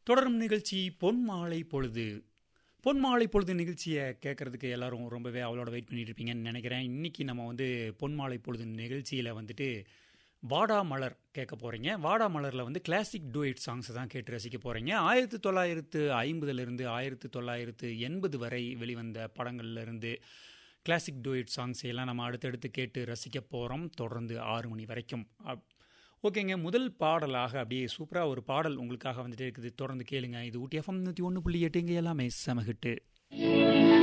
தொடரும் நிகழ்ச்சி பொன்மாலை பொழுது பொன்மாலை பொழுது நிகழ்ச்சியை கேட்கறதுக்கு எல்லாரும் ரொம்பவே அவளோட வெயிட் பண்ணிட்டு இருப்பீங்கன்னு நினைக்கிறேன் இன்னைக்கு நம்ம வந்து பொன்மாலை பொழுது நிகழ்ச்சியில் வந்துட்டு வாடா மலர் கேட்க போகிறீங்க வாடா மலரில் வந்து கிளாசிக் டூயிட் சாங்ஸ் தான் கேட்டு ரசிக்க போகிறீங்க ஆயிரத்தி தொள்ளாயிரத்து ஐம்பதுலேருந்து ஆயிரத்தி தொள்ளாயிரத்து எண்பது வரை வெளிவந்த படங்கள்லேருந்து கிளாசிக் டூயிட் சாங்ஸ் எல்லாம் நம்ம அடுத்தடுத்து கேட்டு ரசிக்க போகிறோம் தொடர்ந்து ஆறு மணி வரைக்கும் அப்- ஓகேங்க முதல் பாடலாக அப்படியே சூப்பராக ஒரு பாடல் உங்களுக்காக வந்துட்டு இருக்குது தொடர்ந்து கேளுங்க இது ஊட்டி எஃப்எம் நூற்றி ஒன்று புள்ளி எட்டுங்க எல்லாமே செம ஹிட்டு